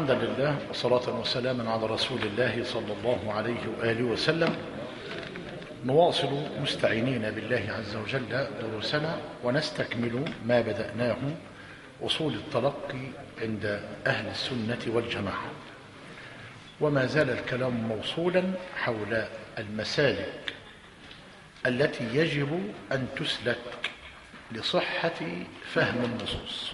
حمدا لله وصلاة وسلاما على رسول الله صلى الله عليه وآله وسلم نواصل مستعينين بالله عز وجل دروسنا ونستكمل ما بدأناه أصول التلقي عند أهل السنة والجماعة وما زال الكلام موصولا حول المسالك التي يجب أن تسلك لصحة فهم النصوص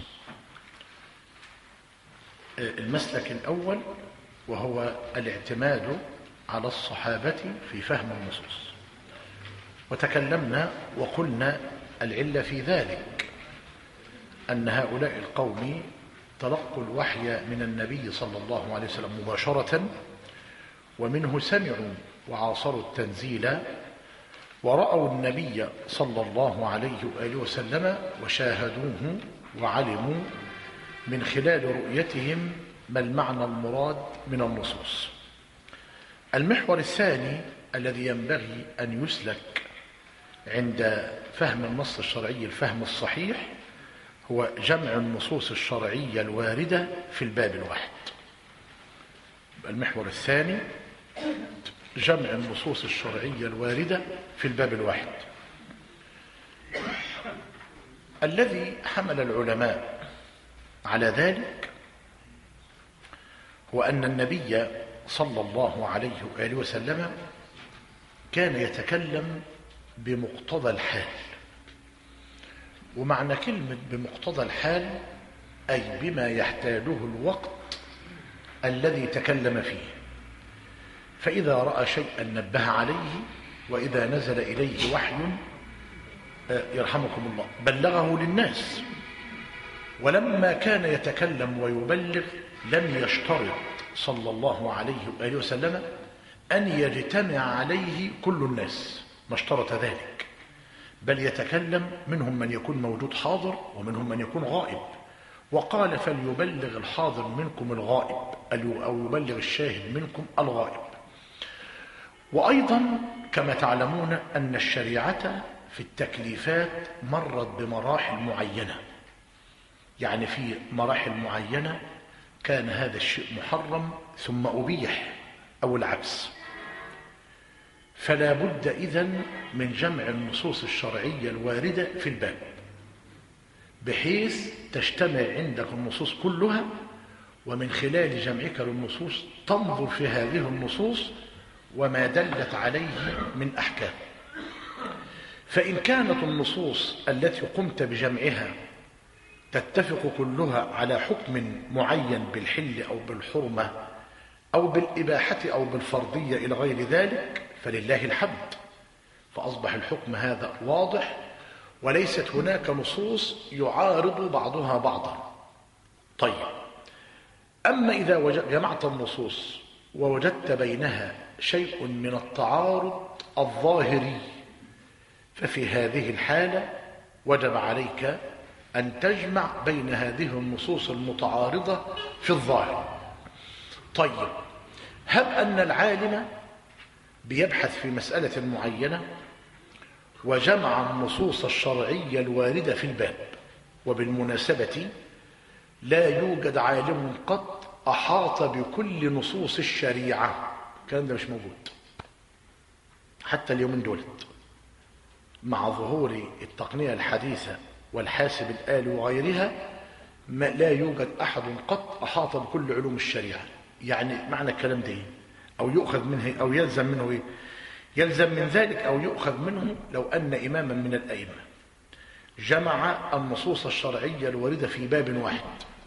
المسلك الأول وهو الاعتماد على الصحابة في فهم النصوص وتكلمنا وقلنا العلة في ذلك أن هؤلاء القوم تلقوا الوحي من النبي صلى الله عليه وسلم مباشرة ومنه سمعوا وعاصروا التنزيل ورأوا النبي صلى الله عليه وآله وسلم وشاهدوه وعلموا من خلال رؤيتهم ما المعنى المراد من النصوص المحور الثاني الذي ينبغي أن يسلك عند فهم النص الشرعي الفهم الصحيح هو جمع النصوص الشرعية الواردة في الباب الواحد المحور الثاني جمع النصوص الشرعية الواردة في الباب الواحد الذي حمل العلماء على ذلك هو أن النبي صلى الله عليه وآله وسلم كان يتكلم بمقتضى الحال ومعنى كلمة بمقتضى الحال أي بما يحتاجه الوقت الذي تكلم فيه فإذا رأى شيئا نبه عليه وإذا نزل إليه وحي يرحمكم الله بلغه للناس ولما كان يتكلم ويبلغ لم يشترط صلى الله عليه وآله وسلم أن يجتمع عليه كل الناس ما اشترط ذلك بل يتكلم منهم من يكون موجود حاضر ومنهم من يكون غائب وقال فليبلغ الحاضر منكم الغائب أو يبلغ الشاهد منكم الغائب وأيضا كما تعلمون أن الشريعة في التكليفات مرت بمراحل معينة يعني في مراحل معينة كان هذا الشيء محرم ثم أبيح أو العكس فلا بد إذن من جمع النصوص الشرعية الواردة في الباب بحيث تجتمع عندك النصوص كلها ومن خلال جمعك للنصوص تنظر في هذه النصوص وما دلت عليه من أحكام فإن كانت النصوص التي قمت بجمعها تتفق كلها على حكم معين بالحل أو بالحرمة أو بالإباحة أو بالفرضية إلى غير ذلك فلله الحمد فأصبح الحكم هذا واضح وليست هناك نصوص يعارض بعضها بعضا طيب أما إذا جمعت النصوص ووجدت بينها شيء من التعارض الظاهري ففي هذه الحالة وجب عليك أن تجمع بين هذه النصوص المتعارضة في الظاهر طيب هب أن العالم بيبحث في مسألة معينة وجمع النصوص الشرعية الواردة في الباب وبالمناسبة لا يوجد عالم قط أحاط بكل نصوص الشريعة الكلام ده مش موجود حتى اليومين دولت مع ظهور التقنية الحديثة والحاسب الآلي وغيرها ما لا يوجد أحد قط أحاط بكل علوم الشريعة يعني معنى الكلام ده أو يؤخذ منه أو يلزم منه إيه؟ يلزم من ذلك أو يؤخذ منه لو أن إماما من الأئمة جمع النصوص الشرعية الواردة في باب واحد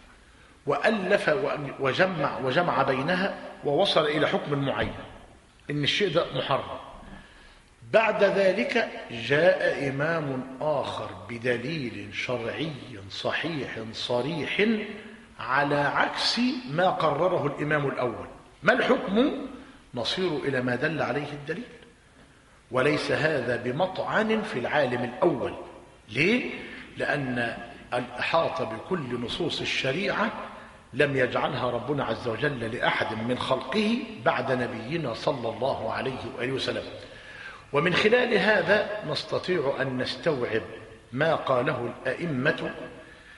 وألف وجمع وجمع بينها ووصل إلى حكم معين إن الشيء ده محرم بعد ذلك جاء إمام آخر بدليل شرعي صحيح صريح على عكس ما قرره الإمام الأول ما الحكم نصير إلى ما دل عليه الدليل وليس هذا بمطعن في العالم الأول ليه؟ لأن الإحاطة بكل نصوص الشريعة لم يجعلها ربنا عز وجل لأحد من خلقه بعد نبينا صلى الله عليه وآله وسلم ومن خلال هذا نستطيع أن نستوعب ما قاله الأئمة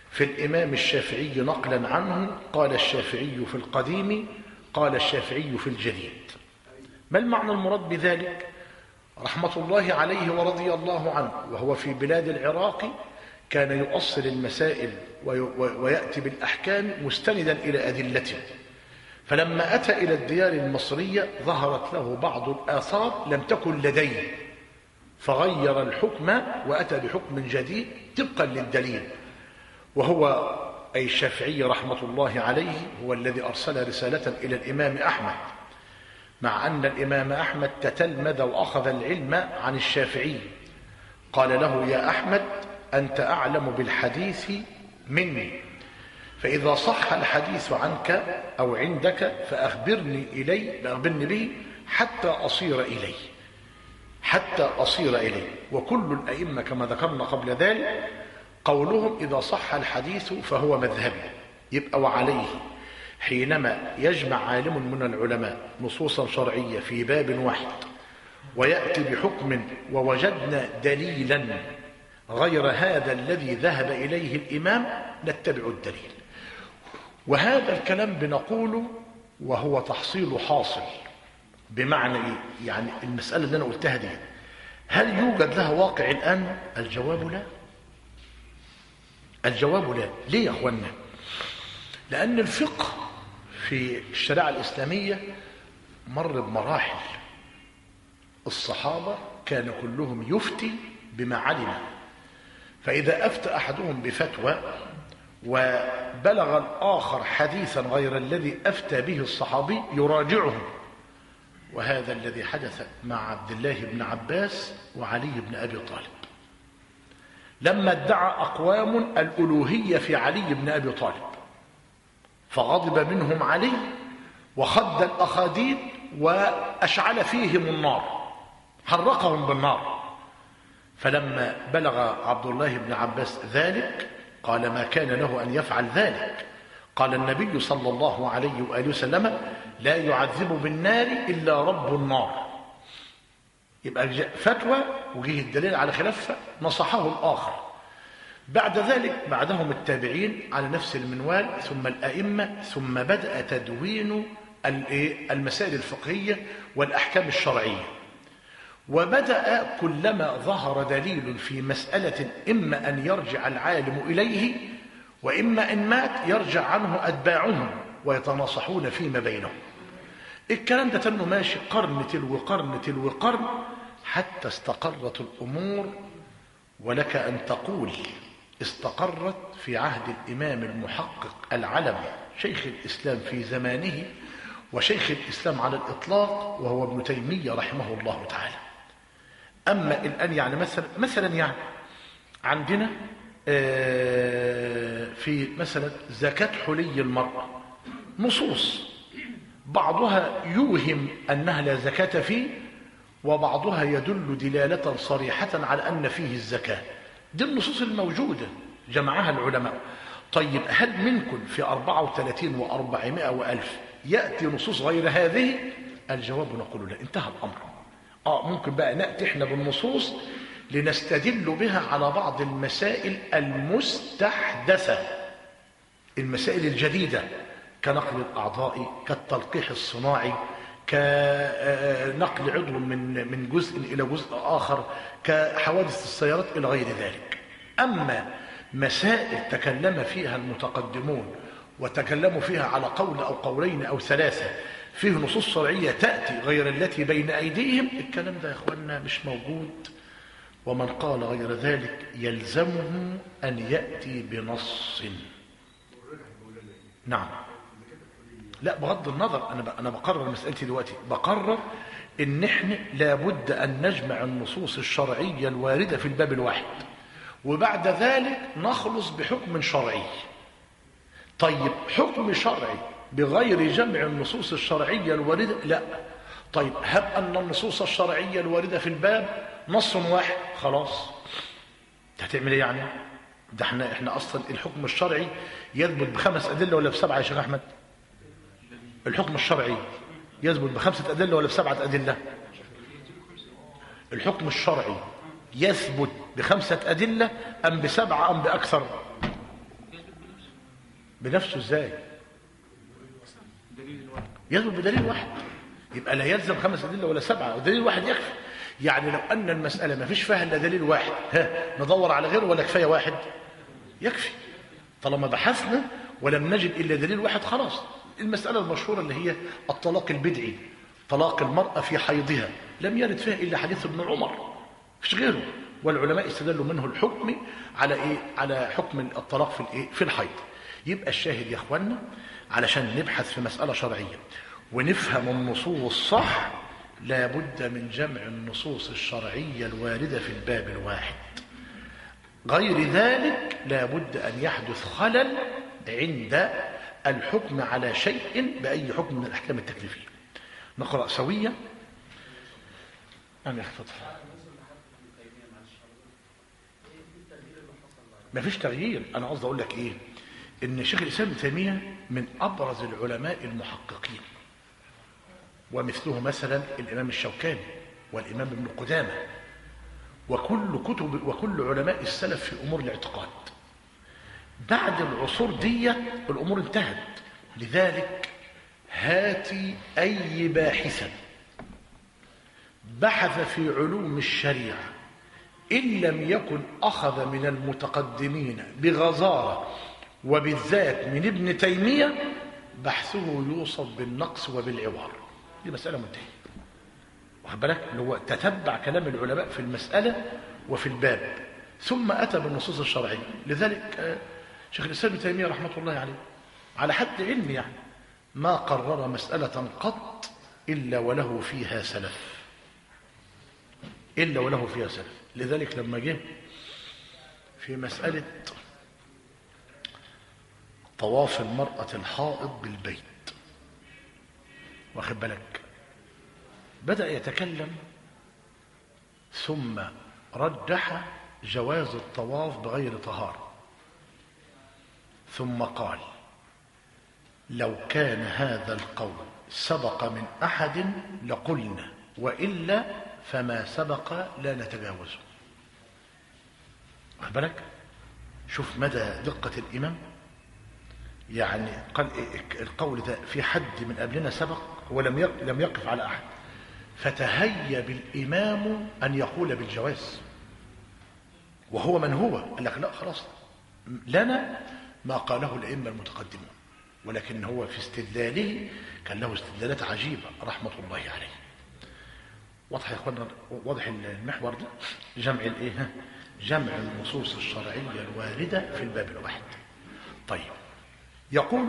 في الإمام الشافعي نقلا عنه قال الشافعي في القديم قال الشافعي في الجديد ما المعنى المراد بذلك رحمة الله عليه ورضي الله عنه وهو في بلاد العراق كان يؤصل المسائل ويأتي بالأحكام مستندا إلى أدلته فلما أتى إلى الديار المصرية ظهرت له بعض الآثار لم تكن لديه فغير الحكم وأتى بحكم جديد طبقا للدليل وهو أي الشافعي رحمة الله عليه هو الذي أرسل رسالة إلى الإمام أحمد مع أن الإمام أحمد تتلمذ وأخذ العلم عن الشافعي قال له يا أحمد أنت أعلم بالحديث مني فإذا صح الحديث عنك أو عندك فأخبرني إلي أخبرني به حتى أصير إليه حتى أصير إليه وكل الأئمة كما ذكرنا قبل ذلك قولهم إذا صح الحديث فهو مذهبي يبقى وعليه حينما يجمع عالم من العلماء نصوصا شرعية في باب واحد ويأتي بحكم ووجدنا دليلا غير هذا الذي ذهب إليه الإمام نتبع الدليل وهذا الكلام بنقوله وهو تحصيل حاصل بمعنى إيه؟ يعني المسألة اللي أنا قلتها دي هل يوجد لها واقع الآن الجواب لا الجواب لا ليه يا أخوانا لأن الفقه في الشريعة الإسلامية مر بمراحل الصحابة كان كلهم يفتي بما علم فإذا أفتى أحدهم بفتوى وبلغ الآخر حديثا غير الذي أفتى به الصحابي يراجعه وهذا الذي حدث مع عبد الله بن عباس وعلي بن أبي طالب لما ادعى أقوام الألوهية في علي بن أبي طالب فغضب منهم علي وخد الأخاديد وأشعل فيهم النار حرقهم بالنار فلما بلغ عبد الله بن عباس ذلك قال ما كان له أن يفعل ذلك قال النبي صلى الله عليه وآله وسلم لا يعذب بالنار إلا رب النار يبقى فتوى وجيه الدليل على خلافها نصحه الآخر بعد ذلك بعدهم التابعين على نفس المنوال ثم الأئمة ثم بدأ تدوين المسائل الفقهية والأحكام الشرعية وبدأ كلما ظهر دليل في مسألة إما أن يرجع العالم إليه وإما إن مات يرجع عنه أتباعهم ويتناصحون فيما بينهم الكلام ده تنه ماشي قرن تلو قرن تلو قرن حتى استقرت الأمور ولك أن تقول استقرت في عهد الإمام المحقق العلم شيخ الإسلام في زمانه وشيخ الإسلام على الإطلاق وهو ابن تيمية رحمه الله تعالى أما الآن يعني مثلا مثلا يعني عندنا في مثلا زكاة حلي المرأة نصوص بعضها يوهم أنها لا زكاة فيه وبعضها يدل دلالة صريحة على أن فيه الزكاة دي النصوص الموجودة جمعها العلماء طيب هل منكم في 34 و400 وألف يأتي نصوص غير هذه الجواب نقول لا انتهى الأمر آه ممكن بقى نأتي احنا بالنصوص لنستدل بها على بعض المسائل المستحدثة المسائل الجديدة كنقل الأعضاء كالتلقيح الصناعي كنقل عضو من من جزء إلى جزء آخر كحوادث السيارات إلى غير ذلك أما مسائل تكلم فيها المتقدمون وتكلموا فيها على قول أو قولين أو ثلاثة فيه نصوص شرعية تأتي غير التي بين أيديهم الكلام ده يا أخوانا مش موجود ومن قال غير ذلك يلزمه أن يأتي بنص نعم لا بغض النظر أنا أنا بقرر مسألتي دلوقتي بقرر إن إحنا لابد أن نجمع النصوص الشرعية الواردة في الباب الواحد وبعد ذلك نخلص بحكم شرعي طيب حكم شرعي بغير جمع النصوص الشرعية الواردة لا طيب هب أن النصوص الشرعية الواردة في الباب نص واحد خلاص هتعمل ايه يعني ده احنا احنا اصلا الحكم الشرعي يثبت بخمس ادله ولا بسبعه يا شيخ احمد الحكم الشرعي يثبت بخمسه ادله ولا بسبعه ادله الحكم الشرعي يثبت بخمسه ادله ام بسبعه ام باكثر بنفسه ازاي يثبت بدليل واحد يبقى لا يلزم خمس أدلة ولا سبعة ودليل واحد يكفي يعني لو أن المسألة ما فيش فيها إلا دليل واحد ها ندور على غيره ولا كفاية واحد يكفي طالما بحثنا ولم نجد إلا دليل واحد خلاص المسألة المشهورة اللي هي الطلاق البدعي طلاق المرأة في حيضها لم يرد فيها إلا حديث ابن عمر فيش غيره والعلماء استدلوا منه الحكم على إيه؟ على حكم الطلاق في الإيه؟ في الحيض يبقى الشاهد يا اخوانا علشان نبحث في مسألة شرعية ونفهم النصوص صح لابد من جمع النصوص الشرعية الواردة في الباب الواحد غير ذلك لابد أن يحدث خلل عند الحكم على شيء بأي حكم من الأحكام التكليفية نقرأ سويا أنا أخفض ما فيش تغيير أنا قصدي أقول لك إيه إن شيخ الإسلام ابن تيمية من أبرز العلماء المحققين ومثله مثلا الإمام الشوكاني والإمام ابن قدامة وكل كتب وكل علماء السلف في أمور الاعتقاد بعد العصور دي الأمور انتهت لذلك هاتي أي باحثا بحث في علوم الشريعة إن لم يكن أخذ من المتقدمين بغزارة وبالذات من ابن تيمية بحثه يوصف بالنقص وبالعوار دي مسألة منتهية واخد بالك اللي هو تتبع كلام العلماء في المسألة وفي الباب ثم أتى بالنصوص الشرعية لذلك شيخ الإسلام ابن تيمية رحمة الله عليه على حد علمي يعني ما قرر مسألة قط إلا وله فيها سلف إلا وله فيها سلف لذلك لما جه في مسألة طواف المرأة الحائض بالبيت واخد بالك بدأ يتكلم ثم رجح جواز الطواف بغير طهارة ثم قال لو كان هذا القول سبق من أحد لقلنا وإلا فما سبق لا نتجاوزه واخد بالك شوف مدى دقة الإمام يعني قال القول ده في حد من قبلنا سبق ولم لم يقف على أحد فتهيب الإمام أن يقول بالجواز وهو من هو قال لك لا خلاص لنا ما قاله الأئمة المتقدمون ولكن هو في استدلاله كان له استدلالات عجيبة رحمة الله عليه واضح يا اخوانا واضح المحور ده جمع الايه جمع النصوص الشرعية الواردة في الباب الواحد طيب يقول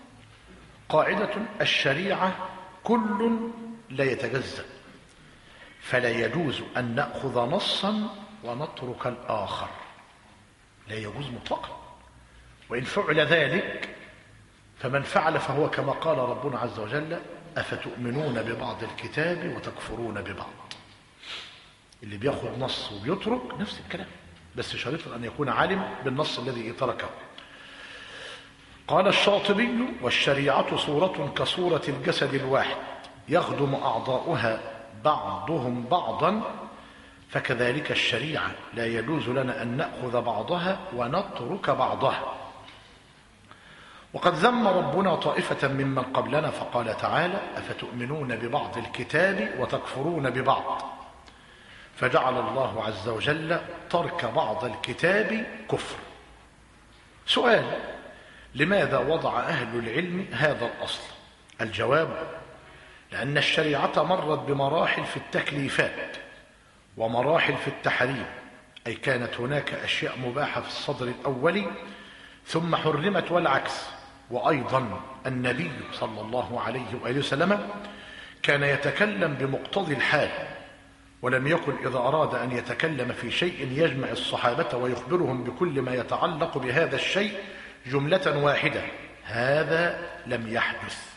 قاعدة الشريعة كل لا يتجزأ فلا يجوز أن نأخذ نصا ونترك الآخر لا يجوز مطلقا وإن فعل ذلك فمن فعل فهو كما قال ربنا عز وجل أفتؤمنون ببعض الكتاب وتكفرون ببعض اللي بياخد نص وبيترك نفس الكلام بس شريط أن يكون عالم بالنص الذي تركه قال الشاطبي والشريعة صورة كصورة الجسد الواحد يخدم أعضاؤها بعضهم بعضا فكذلك الشريعة لا يجوز لنا أن نأخذ بعضها ونترك بعضها وقد ذم ربنا طائفة ممن قبلنا فقال تعالى أفتؤمنون ببعض الكتاب وتكفرون ببعض فجعل الله عز وجل ترك بعض الكتاب كفر سؤال لماذا وضع أهل العلم هذا الأصل الجواب لأن الشريعة مرت بمراحل في التكليفات ومراحل في التحريم أي كانت هناك أشياء مباحة في الصدر الأولي ثم حرمت والعكس وأيضا النبي صلى الله عليه وآله وسلم كان يتكلم بمقتضي الحال ولم يكن إذا أراد أن يتكلم في شيء يجمع الصحابة ويخبرهم بكل ما يتعلق بهذا الشيء جملة واحدة هذا لم يحدث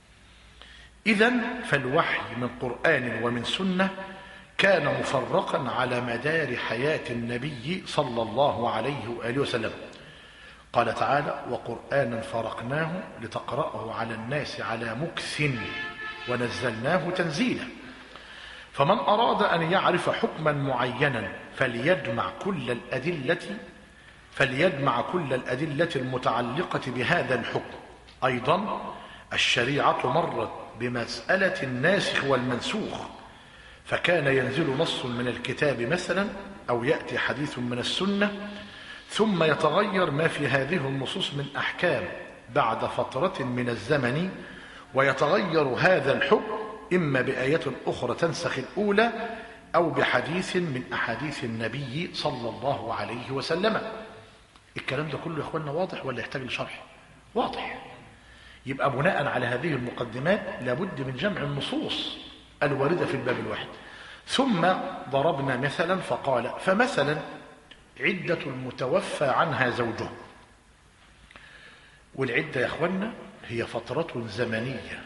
إذا فالوحي من قرآن ومن سنة كان مفرقا على مدار حياة النبي صلى الله عليه وآله وسلم قال تعالى وقرآنا فرقناه لتقرأه على الناس على مكث ونزلناه تنزيلا فمن أراد أن يعرف حكما معينا فليجمع كل الأدلة فليجمع كل الأدلة المتعلقة بهذا الحكم أيضا الشريعة مرت بمسألة الناسخ والمنسوخ فكان ينزل نص من الكتاب مثلا أو يأتي حديث من السنة ثم يتغير ما في هذه النصوص من أحكام بعد فترة من الزمن ويتغير هذا الحكم إما بآية أخرى تنسخ الأولى أو بحديث من أحاديث النبي صلى الله عليه وسلم الكلام ده كله يا أخوانا واضح ولا يحتاج لشرح واضح يبقى بناء على هذه المقدمات لابد من جمع النصوص الواردة في الباب الواحد ثم ضربنا مثلا فقال فمثلا عدة المتوفى عنها زوجها والعدة يا أخوانا هي فترة زمنية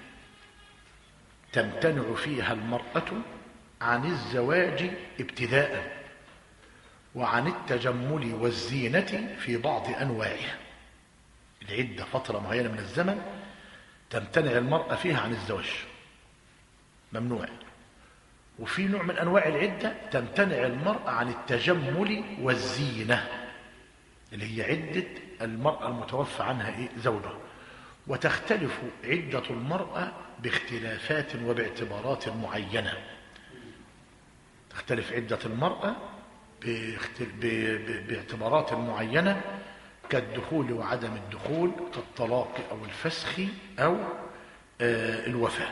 تمتنع فيها المرأة عن الزواج ابتداء وعن التجمل والزينة في بعض أنواعها العدة فترة معينة من الزمن تمتنع المرأة فيها عن الزواج ممنوع وفي نوع من أنواع العدة تمتنع المرأة عن التجمل والزينة اللي هي عدة المرأة المتوفى عنها إيه؟ زوجها وتختلف عدة المرأة باختلافات وباعتبارات معينة تختلف عدة المرأة باعتبارات معينة كالدخول وعدم الدخول كالطلاق أو الفسخ أو آه الوفاة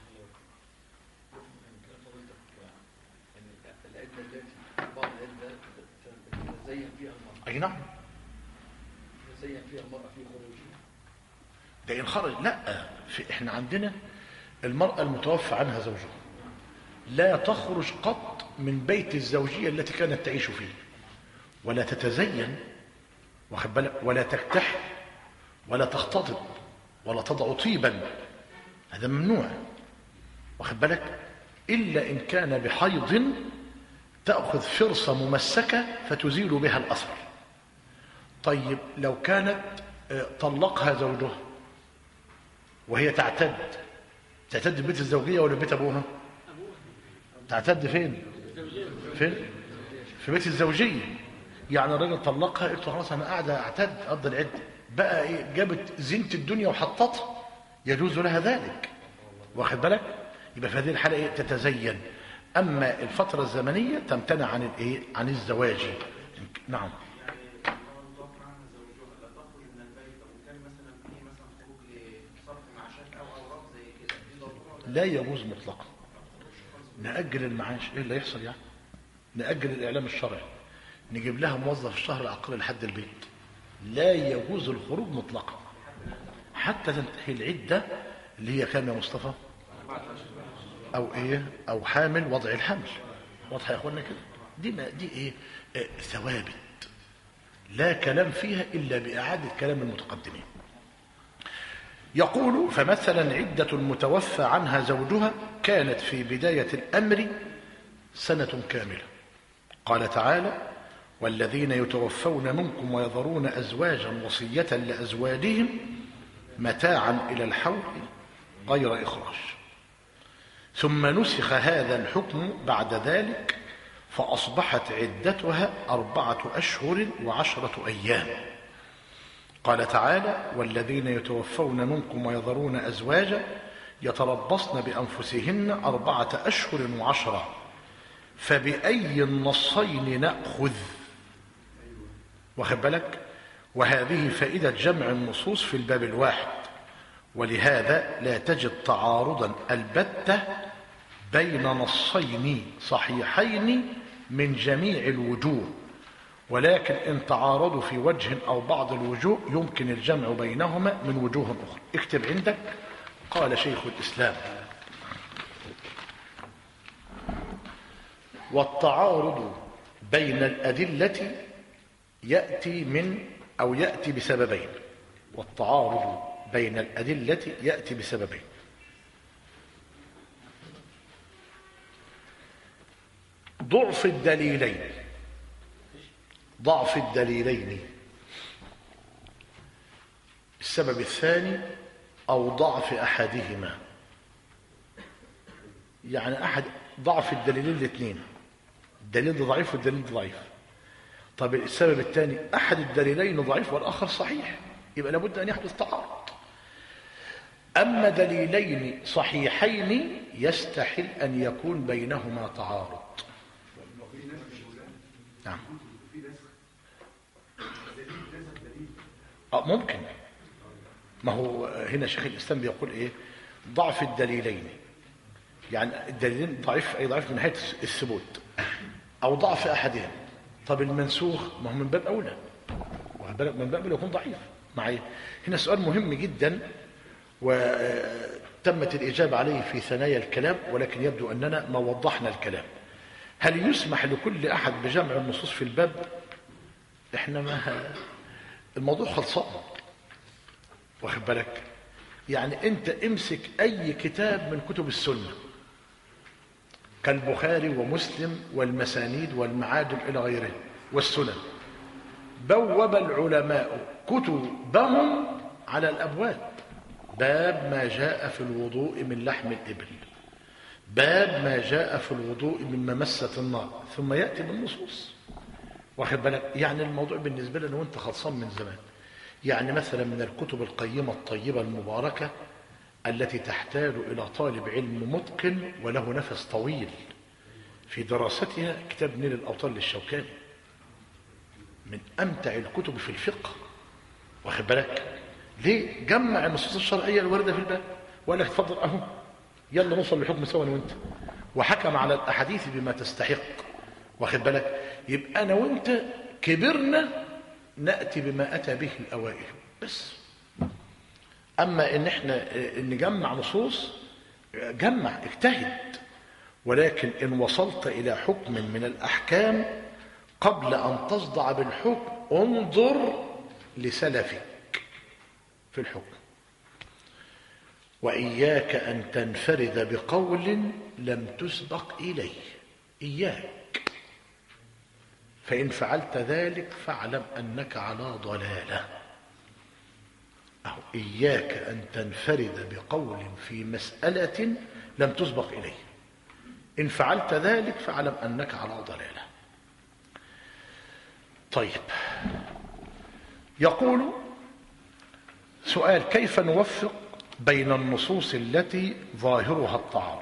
أي نعم يزين فيها المرأة في خروج ده إن خرج لا في إحنا عندنا المرأة المتوفى عنها زوجها لا تخرج قط من بيت الزوجية التي كانت تعيش فيه ولا تتزين واخد بالك ولا تكتحل ولا تختضب ولا تضع طيبا هذا ممنوع واخد بالك إلا إن كان بحيض تأخذ فرصة ممسكة فتزيل بها الأثر طيب لو كانت طلقها زوجها وهي تعتد تعتد ببيت الزوجية ولا بيت أبوها تعتد فين فين في بيت الزوجية يعني الراجل طلقها قلت له خلاص أنا قاعدة أعتد أقضي العدة بقى إيه جابت زينة الدنيا وحطتها يجوز لها ذلك واخد بالك يبقى في هذه الحالة إيه تتزين أما الفترة الزمنية تمتنع عن الإيه عن الزواج نعم لا يجوز مطلقا نأجل المعاش ايه اللي يحصل يعني نأجل الإعلام الشرعي نجيب لها موظف الشهر العقاري لحد البيت لا يجوز الخروج مطلقا حتى تنتهي العدة اللي هي كام يا مصطفى أو إيه أو حامل وضع الحمل واضحة يا أخوانا كده دي ما دي إيه آه ثوابت لا كلام فيها إلا بإعادة كلام المتقدمين يقول فمثلا عدة المتوفى عنها زوجها كانت في بداية الأمر سنة كاملة قال تعالى والذين يتوفون منكم ويذرون أزواجا وصية لأزواجهم متاعا إلى الحول غير إخراج ثم نسخ هذا الحكم بعد ذلك فأصبحت عدتها أربعة أشهر وعشرة أيام قال تعالى والذين يتوفون منكم ويذرون أزواجا يتربصن بأنفسهن أربعة أشهر وعشرة فبأي النصين نأخذ واخد بالك وهذه فائدة جمع النصوص في الباب الواحد ولهذا لا تجد تعارضا البتة بين نصين صحيحين من جميع الوجوه ولكن إن تعارضوا في وجه أو بعض الوجوه يمكن الجمع بينهما من وجوه أخرى اكتب عندك قال شيخ الإسلام والتعارض بين الأدلة يأتي من أو يأتي بسببين والتعارض بين الأدلة يأتي بسببين ضعف الدليلين ضعف الدليلين السبب الثاني أو ضعف أحدهما يعني أحد ضعف الدليلين الاثنين الدليل ده ضعيف والدليل ده ضعيف طب السبب الثاني أحد الدليلين ضعيف والآخر صحيح يبقى لابد أن يحدث تعارض أما دليلين صحيحين يستحل أن يكون بينهما تعارض نعم آه ممكن ما هو هنا شيخ الإسلام بيقول إيه ضعف الدليلين يعني الدليلين ضعيف أي ضعيف من حيث الثبوت أو ضعف أحدهم طب المنسوخ ما هو من باب أولى من باب أولى يكون ضعيف معي هنا سؤال مهم جدا وتمت الإجابة عليه في ثنايا الكلام ولكن يبدو أننا ما وضحنا الكلام هل يسمح لكل أحد بجمع النصوص في الباب إحنا ما الموضوع خلصان واخد بالك يعني أنت امسك أي كتاب من كتب السنة كالبخاري ومسلم والمسانيد والمعاجم إلى غيره والسنن بوب العلماء كتبهم على الأبواب باب ما جاء في الوضوء من لحم الإبل باب ما جاء في الوضوء من ممسة النار ثم يأتي بالنصوص واخد بالك يعني الموضوع بالنسبة لنا وانت خلصان من زمان يعني مثلا من الكتب القيمة الطيبة المباركة التي تحتاج إلى طالب علم متقن وله نفس طويل في دراستها كتاب نيل الأوطان للشوكاني من أمتع الكتب في الفقه واخد بالك ليه جمع النصوص الشرعية الواردة في الباب وقال لك اتفضل أهو يلا نوصل لحكم سوا أنا وأنت وحكم على الأحاديث بما تستحق واخد بالك يبقى أنا وأنت كبرنا نأتي بما أتى به الأوائل بس أما إن إحنا نجمع نصوص جمع اجتهد ولكن إن وصلت إلى حكم من الأحكام قبل أن تصدع بالحكم انظر لسلفك في الحكم وإياك أن تنفرد بقول لم تسبق إليه إياك فإن فعلت ذلك فاعلم أنك على ضلالة أو إياك أن تنفرد بقول في مسألة لم تسبق إليه إن فعلت ذلك فاعلم أنك على ضلالة طيب يقول سؤال كيف نوفق بين النصوص التي ظاهرها التعارض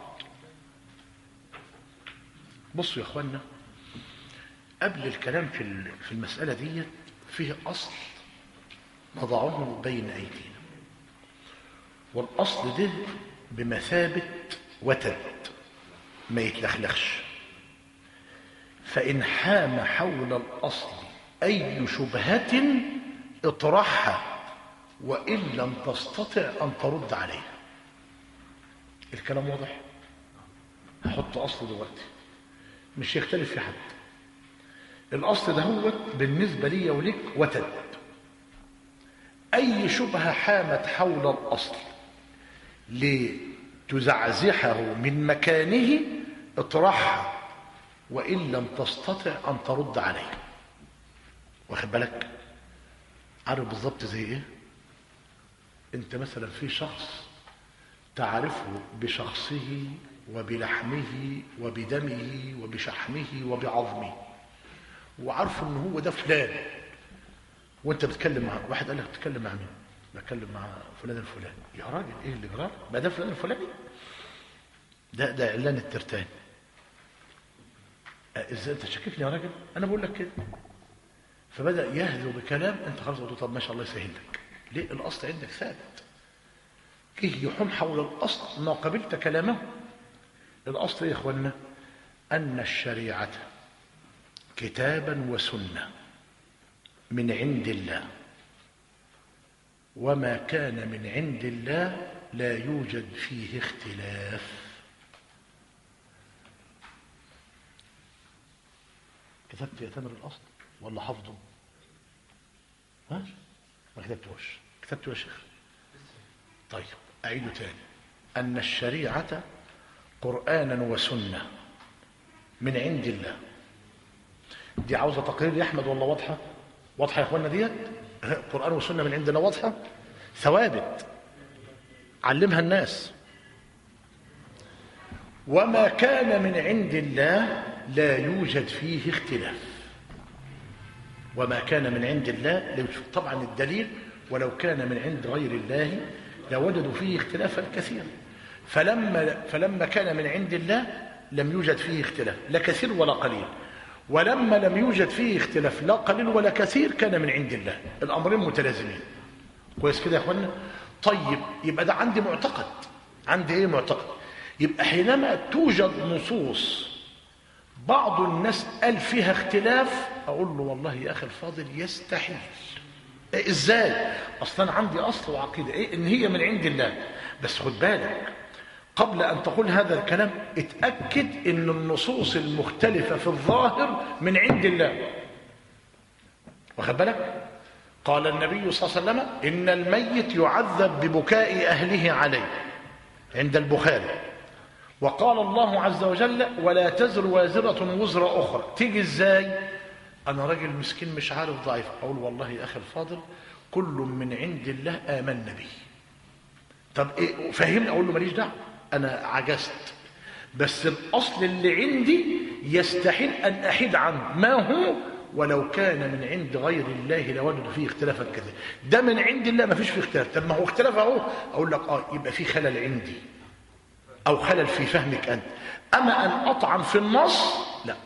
بصوا يا اخوانا قبل الكلام في في المسألة دي فيه أصل نضعه بين أيدينا والأصل ده بمثابة وتد ما يتلخلخش فإن حام حول الأصل أي شبهة اطرحها وإن لم تستطع أن ترد عليها الكلام واضح هحط أصل دلوقتي مش يختلف في حد الأصل ده هو بالنسبة لي ولك وتد أي شبهة حامت حول الأصل لتزعزحه من مكانه اطرحها وإن لم تستطع أن ترد عليه واخد بالك عارف بالظبط زي ايه انت مثلا في شخص تعرفه بشخصه وبلحمه وبدمه وبشحمه وبعظمه وعارفه ان هو ده فلان وانت بتتكلم مع واحد قال لك بتتكلم مع مين بتكلم مع فلان الفلاني يا راجل ايه اللي جرى ما ده فلان الفلاني ده ده اعلان الترتان ازاي انت شاككني يا راجل انا بقول لك كده فبدا يهذو بكلام انت خلاص قلت طب ما شاء الله يسهل لك ليه الاصل عندك ثابت جه يحوم حول الاصل ما قبلت كلامه الاصل يا اخوانا ان الشريعه كتابا وسنه من عند الله وما كان من عند الله لا يوجد فيه اختلاف كتبت يا تامر الاصل ولا حفظه ها ما كتبتوش كتبته يا شيخ طيب اعيده تاني ان الشريعه قرانا وسنه من عند الله دي عاوزه تقرير يا احمد ولا واضحه واضحه يا اخوانا ديت قران وسنه من عندنا واضحه ثوابت علمها الناس وما كان من عند الله لا يوجد فيه اختلاف وما كان من عند الله لو- طبعا الدليل ولو كان من عند غير الله لوجدوا فيه اختلافا كثيرا فلما فلما كان من عند الله لم يوجد فيه اختلاف لا كثير ولا قليل ولما لم يوجد فيه اختلاف لا قليل ولا كثير كان من عند الله الامرين متلازمين كويس كده يا اخوانا طيب يبقى ده عندي معتقد عندي ايه معتقد يبقى حينما توجد نصوص بعض الناس قال فيها اختلاف اقول له والله يا اخي الفاضل يستحيل إيه ازاي اصلا عندي اصل وعقيده ايه ان هي من عند الله بس خد بالك قبل ان تقول هذا الكلام اتاكد ان النصوص المختلفه في الظاهر من عند الله واخد بالك قال النبي صلى الله عليه وسلم ان الميت يعذب ببكاء اهله عليه عند البخاري وقال الله عز وجل ولا تزر وازرة وزر أخرى تيجي إزاي أنا راجل مسكين مش عارف ضعيف أقول والله يا أخي الفاضل كل من عند الله آمنا به طب إيه فهمني أقول له ماليش دعوة أنا عجزت بس الأصل اللي عندي يستحيل أن أحيد عنه ما هو ولو كان من عند غير الله لوجد فيه اختلافا كثيرا ده من عند الله ما فيش فيه اختلاف طب ما هو اختلاف اهو اقول لك اه يبقى في خلل عندي أو خلل في فهمك أنت أما أن أطعن في النص لا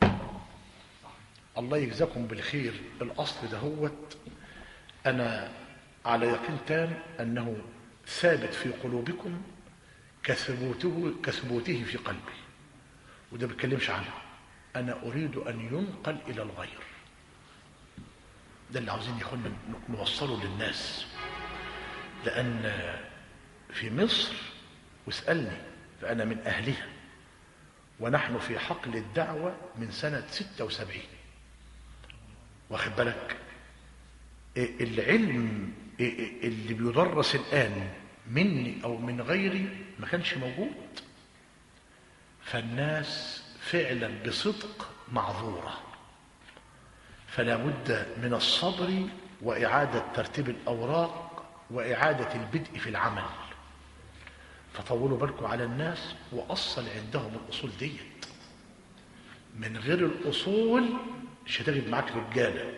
الله يجزاكم بالخير الأصل دهوت أنا على يقين تام أنه ثابت في قلوبكم كثبوته كثبوته في قلبي وده ما بتكلمش عنه أنا أريد أن ينقل إلى الغير ده اللي عاوزين يكون نوصله للناس لأن في مصر واسألني فأنا من أهلها ونحن في حقل الدعوة من سنة 76 واخد بالك إيه العلم إيه إيه اللي بيدرس الآن مني أو من غيري ما كانش موجود فالناس فعلا بصدق معذورة فلا بد من الصبر وإعادة ترتيب الأوراق وإعادة البدء في العمل فطولوا بالكم على الناس وأصل عندهم الأصول ديت من غير الأصول مش هتجد معاك رجالة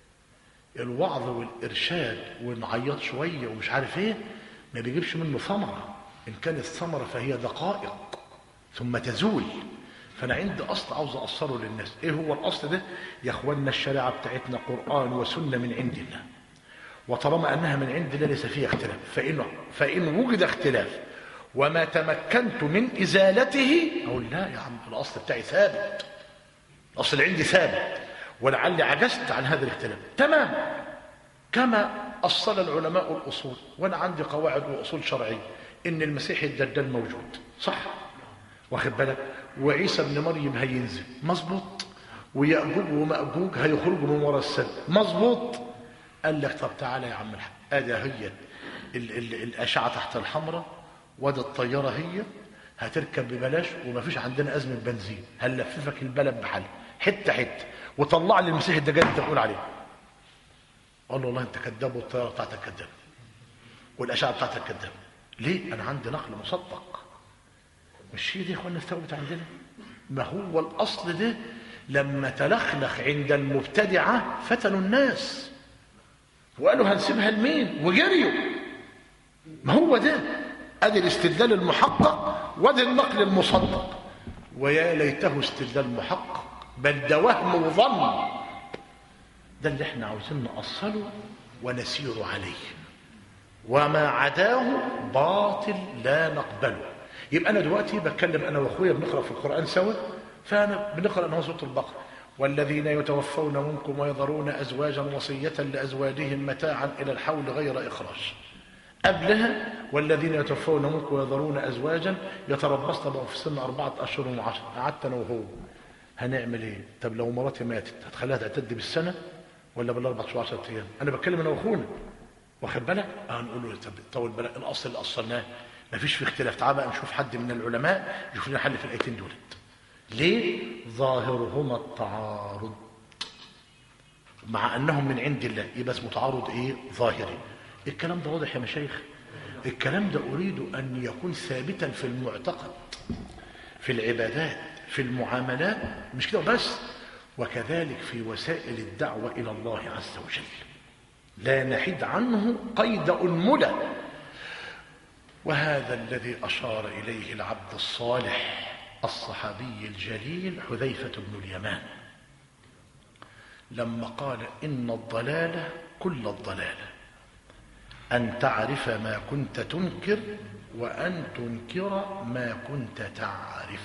الوعظ والإرشاد ونعيط شوية ومش عارف ايه ما بيجيبش منه ثمرة إن كانت ثمرة فهي دقائق ثم تزول فأنا عندي أصل عاوز أصره للناس إيه هو الأصل ده يا أخوانا الشريعة بتاعتنا قرآن وسنة من عند الله وطالما أنها من عند الله ليس فيها اختلاف فإن, فإن وجد اختلاف وما تمكنت من إزالته أقول لا يا عم الأصل بتاعي ثابت الأصل عندي ثابت ولعلي عجزت عن هذا الاختلاف تمام كما أصل العلماء الأصول وأنا عندي قواعد وأصول شرعية إن المسيح الدجال موجود صح واخد بالك وعيسى ابن مريم هينزل مظبوط ويأجوج ومأجوج هيخرجوا من وراء السد مظبوط قال لك طب تعالى يا عم الحاج ادي هي ال- ال- الأشعة تحت الحمراء وادي الطيارة هي هتركب ببلاش ومفيش عندنا أزمة بنزين هنلففك البلد بحل حتة حتة وطلع لي المسيح الدجال اللي انت بتقول عليه قال له والله انت كذاب والطيارة بتاعتك كذاب والأشعة بتاعتك كذاب ليه؟ أنا عندي نقل مصدق مش هي دي يا اخوانا الثوبت عندنا ما هو الأصل ده لما تلخلخ عند المبتدعة فتنوا الناس وقالوا هنسيبها لمين وجريوا ما هو ده ادي الاستدلال المحقق وادي النقل المصدق ويا ليته استدلال محقق بل ده وهم وظن ده اللي احنا عاوزين نأصله ونسير عليه وما عداه باطل لا نقبله يبقى انا دلوقتي بتكلم انا واخويا بنقرا في القران سوا فانا بنقرا انا سوره البقره والذين يتوفون منكم ويذرون ازواجا وصيه لازواجهم متاعا الى الحول غير اخراج قبلها والذين يتوفون منكم ويذرون ازواجا يتربصن بانفسهن اربعه اشهر وعشر قعدت انا وهو هنعمل ايه طب لو مراتي ماتت هتخليها تعتد بالسنه ولا بالاربع شهور 10 ايام انا بتكلم انا واخونا واخد بالك اه نقول له طب طول بالك الاصل اللي اصلناه ما فيش في اختلاف تعال بقى نشوف حد من العلماء يشوف لنا حل في الايتين دولت ليه ظاهرهما التعارض مع انهم من عند الله يبقى اسمه تعارض ايه ظاهري الكلام ده واضح يا مشايخ الكلام ده اريد ان يكون ثابتا في المعتقد في العبادات في المعاملات مش كده بس وكذلك في وسائل الدعوة إلى الله عز وجل لا نحد عنه قيد أنملة وهذا الذي أشار إليه العبد الصالح الصحابي الجليل حذيفة بن اليمان لما قال إن الضلالة كل الضلالة أن تعرف ما كنت تنكر وأن تنكر ما كنت تعرف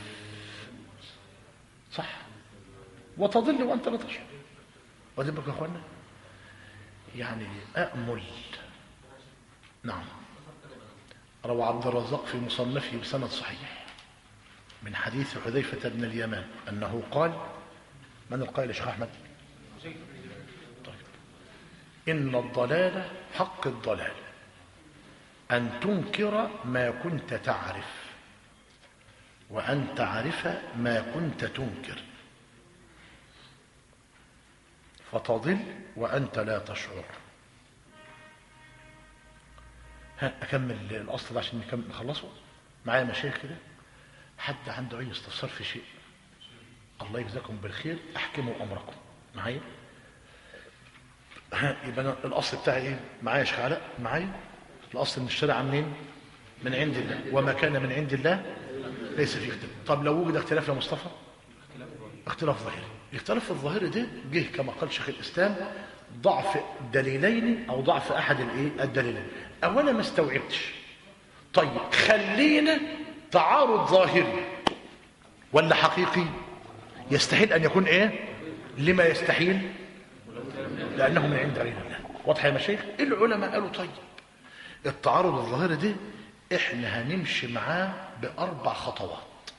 صح وتضل وأنت لا تشعر وذلك يا أخوانا يعني أأمل نعم روى عبد الرزاق في مصنفه بسند صحيح من حديث حذيفة بن اليمان أنه قال من القائل يا شيخ أحمد طيب. إن الضلال حق الضلال أن تنكر ما كنت تعرف وأن تعرف ما كنت تنكر فتضل وأنت لا تشعر ها أكمل الأصل ده عشان نكمل نخلصه معايا مشايخ كده حد عنده أي استفسار في شيء الله يجزاكم بالخير أحكموا أمركم معايا ها يبقى أنا الأصل بتاعي إيه معايا يا شيخ علاء معايا الأصل من الشرع منين من عند الله وما كان من عند الله ليس فيه اختلاف طب لو وجد اختلاف يا مصطفى اختلاف ظاهري الاختلاف الظاهري ده جه كما قال شيخ الإسلام ضعف دليلين أو ضعف أحد الايه الدليلين أولا ما استوعبتش طيب خلينا تعارض ظاهري ولا حقيقي يستحيل أن يكون إيه لما يستحيل لأنه من عند غير الله واضح يا مشايخ العلماء قالوا طيب التعارض الظاهري ده احنا هنمشي معاه بأربع خطوات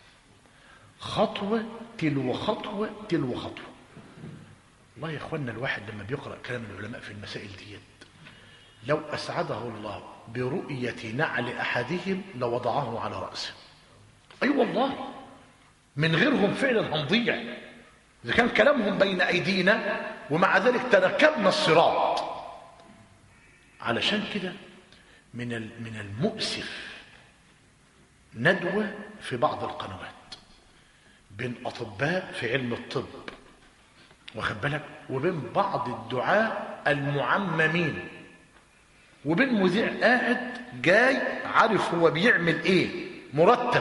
خطوة تلو خطوة تلو خطوة والله يا اخوانا الواحد لما بيقرأ كلام العلماء في المسائل ديت لو أسعده الله برؤية نعل أحدهم لوضعه على رأسه أي أيوة والله من غيرهم فعلا هنضيع إذا كان كلامهم بين أيدينا ومع ذلك تركبنا الصراط علشان كده من من المؤسف ندوة في بعض القنوات بين أطباء في علم الطب واخد بالك وبين بعض الدعاة المعممين وبين مذيع قاعد جاي عارف هو بيعمل ايه مرتب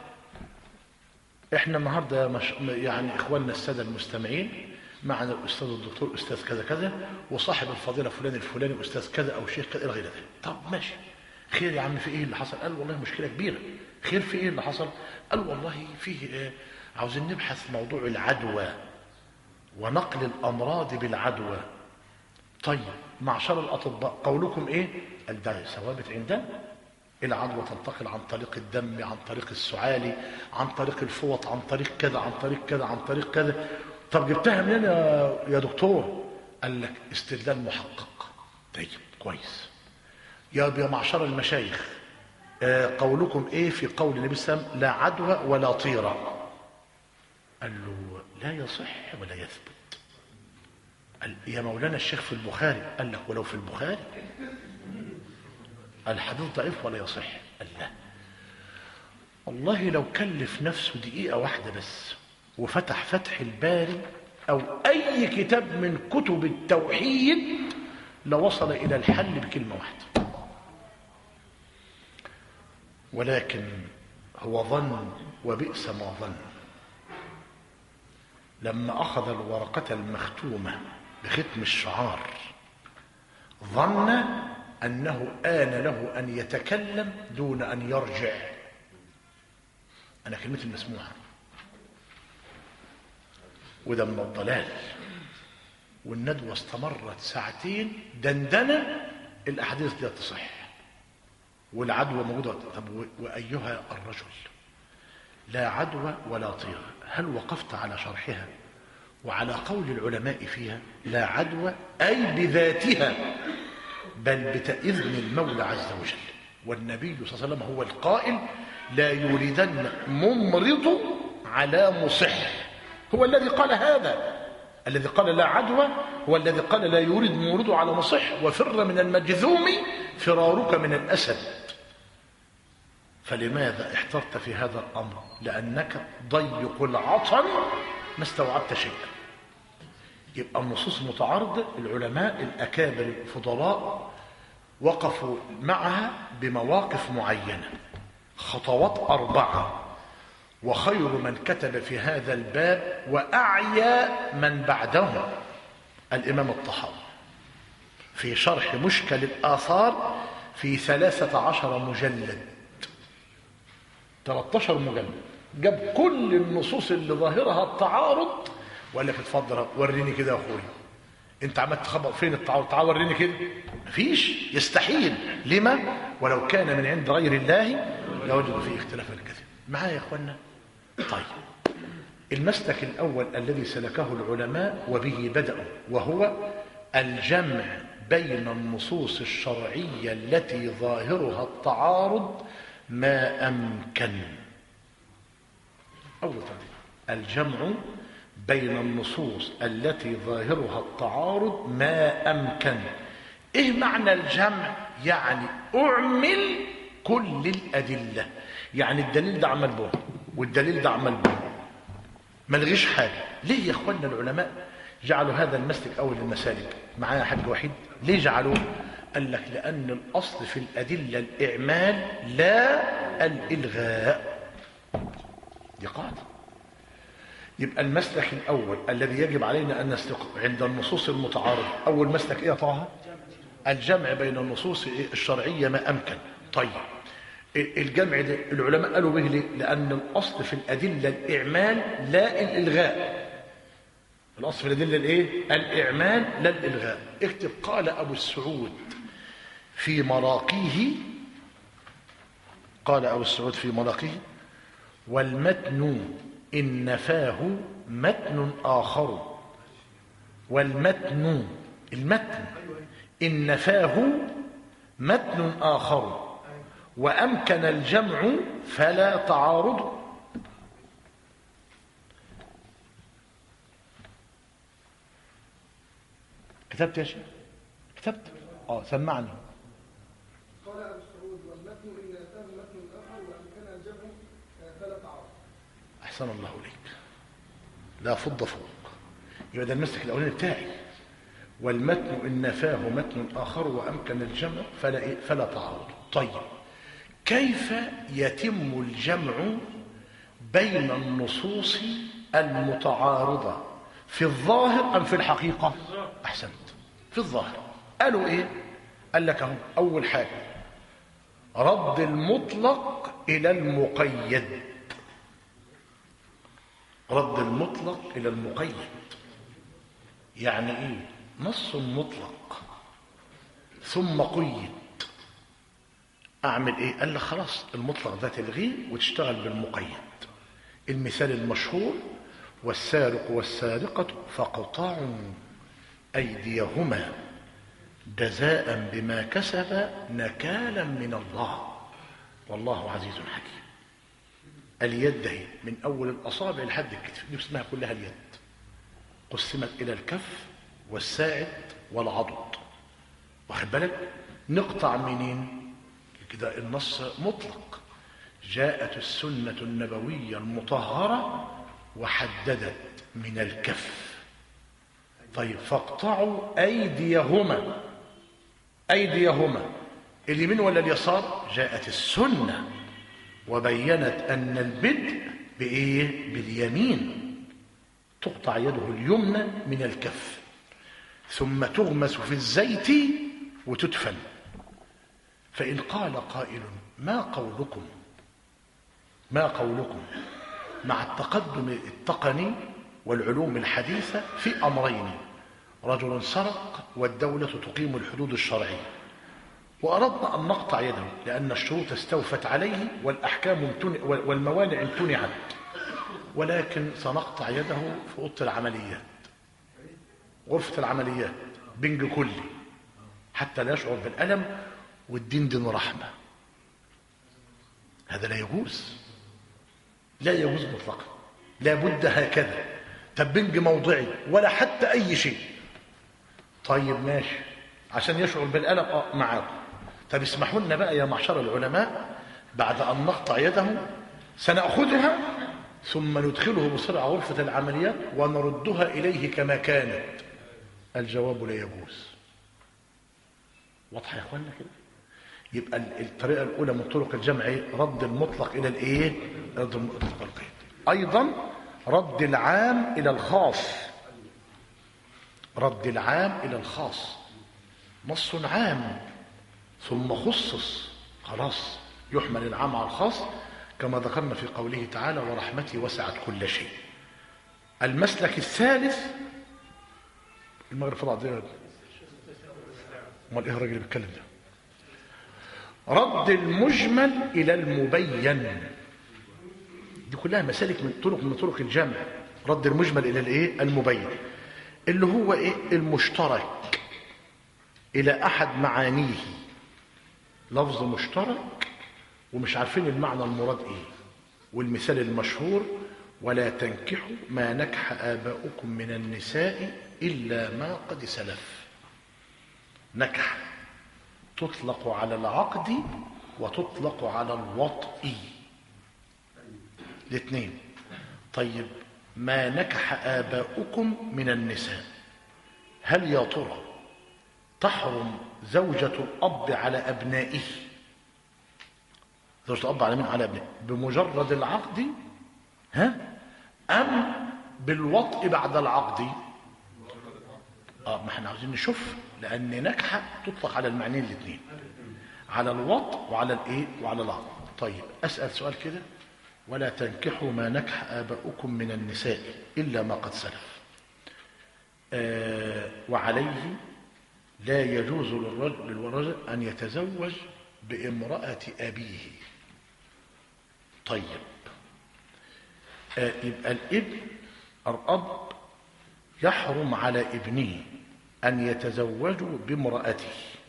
احنا النهارده مش يعني اخواننا الساده المستمعين معنا الاستاذ الدكتور استاذ كذا كذا وصاحب الفضيله فلان الفلاني استاذ كذا او شيخ كذا الى غير ذلك طب ماشي خير يا عم في ايه اللي حصل قال والله مشكله كبيره خير في ايه اللي حصل قال والله فيه إيه عاوزين نبحث موضوع العدوى ونقل الامراض بالعدوى طيب معشر الاطباء قولكم ايه قال ده ثوابت عندنا العدوى تنتقل عن طريق الدم عن طريق السعالي عن طريق الفوط عن طريق كذا عن طريق كذا عن طريق كذا طب جبتها منين يا يا دكتور قال لك استدلال محقق طيب كويس يا يا معشر المشايخ آه قولكم ايه في قول النبي صلى الله عليه وسلم لا عدوى ولا طيره قال له لا يصح ولا يثبت قال يا مولانا الشيخ في البخاري قال لك ولو في البخاري الحديث ضعيف ولا يصح قال لا والله لو كلف نفسه دقيقة واحدة بس وفتح فتح الباري أو أي كتاب من كتب التوحيد لوصل إلى الحل بكلمة واحدة ولكن هو ظن وبئس ما ظن لما أخذ الورقة المختومة بختم الشعار ظن أنه آن له أن يتكلم دون أن يرجع أنا كلمتي مسموعة وده من الضلال والندوة استمرت ساعتين دندنة الأحاديث دي تصح والعدوى موجودة طب وأيها الرجل لا عدوى ولا طيرة هل وقفت على شرحها وعلى قول العلماء فيها لا عدوى أي بذاتها بل بإذن المولى عز وجل والنبي صلى الله عليه وسلم هو القائل لا يريدن ممرض على مصح هو الذي قال هذا الذي قال لا عدوى هو الذي قال لا يريد ممرض على مصح وفر من المجذوم فرارك من الأسد فلماذا احترت في هذا الأمر لأنك ضيق العطن ما استوعبت شيئا يبقى النصوص متعارضة العلماء الأكابر الفضلاء وقفوا معها بمواقف معينة خطوات أربعة وخير من كتب في هذا الباب وأعيا من بعده الإمام الطحاوي في شرح مشكل الآثار في ثلاثة عشر مجلد 13 مجلد جاب كل النصوص اللي ظاهرها التعارض وقال لك اتفضل وريني كده يا اخويا انت عمال تخبط فين التعارض تعال وريني كده مفيش يستحيل لما ولو كان من عند غير الله لوجدوا فيه اختلافا كثيرا معايا يا اخوانا طيب المسلك الاول الذي سلكه العلماء وبه بداوا وهو الجمع بين النصوص الشرعيه التي ظاهرها التعارض ما امكن اول تعريف الجمع بين النصوص التي ظاهرها التعارض ما امكن ايه معنى الجمع يعني اعمل كل الادله يعني الدليل ده عمل به والدليل ده عمل به ما لغيش حاجه ليه يا اخوانا العلماء جعلوا هذا المسلك اول المسالك معايا يا حاج وحيد ليه جعلوه قال لك لان الاصل في الادله الاعمال لا الالغاء دي قاعده يبقى المسلك الأول الذي يجب علينا أن نسلكه عند النصوص المتعارضة أول مسلك إيه يا طه؟ الجمع بين النصوص الشرعية ما أمكن طيب الجمع ده العلماء قالوا به ليه؟ لأن الأصل في الأدلة الإعمال لا الإلغاء الأصل في الأدلة الإيه؟ الإعمال لا الإلغاء اكتب قال أبو السعود في مراقيه قال أبو السعود في مراقيه والمتن إن نفاه متن آخر والمتن المتن إن نفاه متن آخر وأمكن الجمع فلا تعارض كتبت يا شيخ كتبت اه سمعني قال ابو السعود والمتن ان اتاه متن اخر وان كان الجمع فلا تعارض أحسن الله إليك لا فض فوق يبقى ده المسلك الأولاني بتاعي والمتن إن نفاه متن آخر وأمكن الجمع فلا, إيه؟ فلا تعارض طيب كيف يتم الجمع بين النصوص المتعارضة في الظاهر أم في الحقيقة أحسنت في الظاهر قالوا إيه قال لك أهو أول حاجة رد المطلق إلى المقيد رد المطلق إلى المقيد يعني إيه نص مطلق ثم قيد أعمل إيه قال لك خلاص المطلق ده تلغيه وتشتغل بالمقيد المثال المشهور والسارق والسارقة فاقطعوا أيديهما جزاء بما كسب نكالا من الله والله عزيز حكيم اليد هي من أول الأصابع لحد الكتف دي اسمها كلها اليد قسمت إلى الكف والساعد والعضد واخد بالك نقطع منين كده النص مطلق جاءت السنة النبوية المطهرة وحددت من الكف طيب فاقطعوا أيديهما أيديهما اليمين ولا اليسار جاءت السنة وبينت أن البدء بإيه باليمين تقطع يده اليمنى من الكف ثم تغمس في الزيت وتدفن فإن قال قائل ما قولكم ما قولكم مع التقدم التقني والعلوم الحديثة في أمرين رجل سرق والدولة تقيم الحدود الشرعية وأردنا أن نقطع يده لأن الشروط استوفت عليه والأحكام امتنع والموانع امتنعت ولكن سنقطع يده في أوضة العمليات غرفة العمليات بنج كلي حتى لا يشعر بالألم والدين دين رحمة هذا لا يجوز لا يجوز مطلقا لا بد هكذا طب بنج موضعي ولا حتى أي شيء طيب ماشي عشان يشعر بالألم اه معاكم طب اسمحوا لنا بقى يا معشر العلماء بعد أن نقطع يده سنأخذها ثم ندخله بسرعة غرفة العمليات ونردها إليه كما كانت الجواب لا يجوز واضحة يا أخوانا كده يبقى ال- الطريقة الأولى من طرق الجمع إيه؟ رد المطلق إلى الإيه رد المطلق إلى القيد أيضا رد العام إلى الخاص رد العام إلى الخاص نص عام ثم خصص خلاص يحمل العام على الخاص كما ذكرنا في قوله تعالى ورحمتي وسعت كل شيء المسلك الثالث المغرب فضع دي امال ايه الراجل اللي بيتكلم ده رد المجمل الى المبين دي كلها مسالك من طرق من طرق الجمع رد المجمل الى الايه المبين اللي هو ايه المشترك الى احد معانيه لفظ مشترك ومش عارفين المعنى المراد ايه والمثال المشهور ولا تنكحوا ما نكح آباؤكم من النساء إلا ما قد سلف نكح تطلق على العقد وتطلق على الوطء الاثنين طيب ما نكح آباؤكم من النساء هل يا ترى تحرم زوجة الأب على أبنائه زوجة الأب على مين على أبنائه بمجرد العقد ها أم بالوطء بعد العقد اه ما احنا عاوزين نشوف لأن نكحة تطلق على المعنيين الاثنين على الوطء وعلى الايه وعلى العقد طيب أسأل سؤال كده ولا تنكحوا ما نكح آباؤكم من النساء إلا ما قد سلف آه وعليه لا يجوز للرجل, للرجل أن يتزوج بامرأة أبيه طيب آه يبقى الابن الأب يحرم على ابنه أن يتزوجوا بامرأته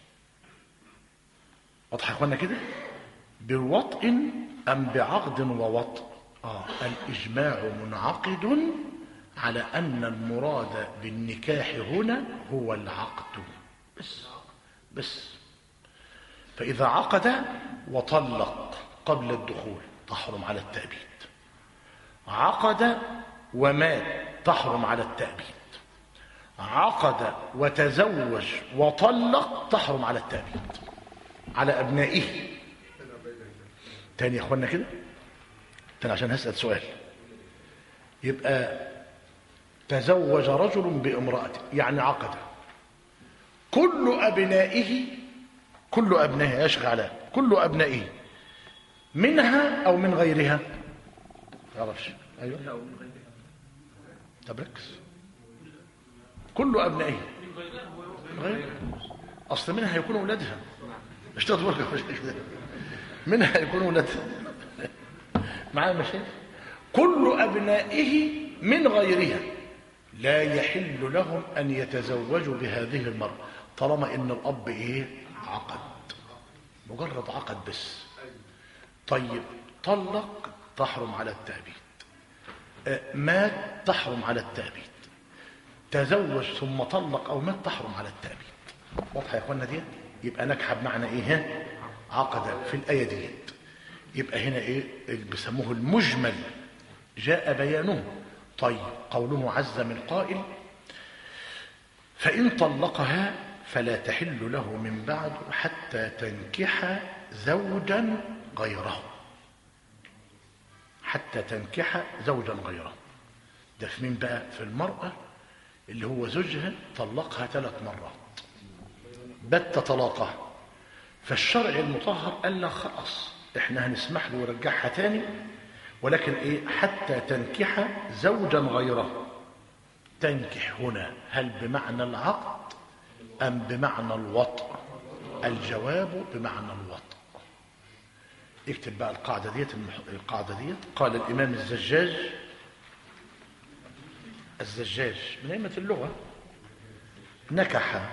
واضح يا اخوانا كده بوطء أم بعقد ووطء آه الإجماع منعقد على أن المراد بالنكاح هنا هو العقد بس بس فإذا عقد وطلق قبل الدخول تحرم على التأبيد عقد ومات تحرم على التأبيد عقد وتزوج وطلق تحرم على التأبيد على أبنائه تاني يا اخوانا كده تاني عشان هسأل سؤال يبقى تزوج رجل بامرأته يعني عقد كل أبنائه كل أبنائه يشغل على كل أبنائه منها أو من غيرها معرفش أيوه طب ركز كل أبنائه غير أصل منها يكون أولادها مش تاخد بالك منها يكون أولادها معايا مشايخ كل أبنائه من غيرها لا يحل لهم أن يتزوجوا بهذه المرأة طالما إن الأب إيه عقد مجرد عقد بس طيب طلق تحرم على التأبيد آه، مات تحرم على التأبيد تزوج ثم طلق أو مات تحرم على التأبيد واضحة يا اخوانا دي يبقى نكحة بمعنى ايه ها؟ عقد في الآية ديت يبقى هنا ايه اللي بيسموه المجمل جاء بيانه طيب قوله عز من قائل فإن طلقها فلا تحل له من بعد حتى تنكح زوجا غيره حتى تنكح زوجا غيره ده في مين بقى في المرأة اللي هو زوجها طلقها ثلاث مرات بت طلاقها فالشرع المطهر قال لها خلاص احنا هنسمح له ورجعها تاني ولكن ايه حتى تنكح زوجا غيره تنكح هنا هل بمعنى العقد ام بمعنى الوطء الجواب بمعنى الوطء اكتب بقى القاعدة ديت القاعدة ديت قال الإمام الزجاج الزجاج من أئمة اللغة نكح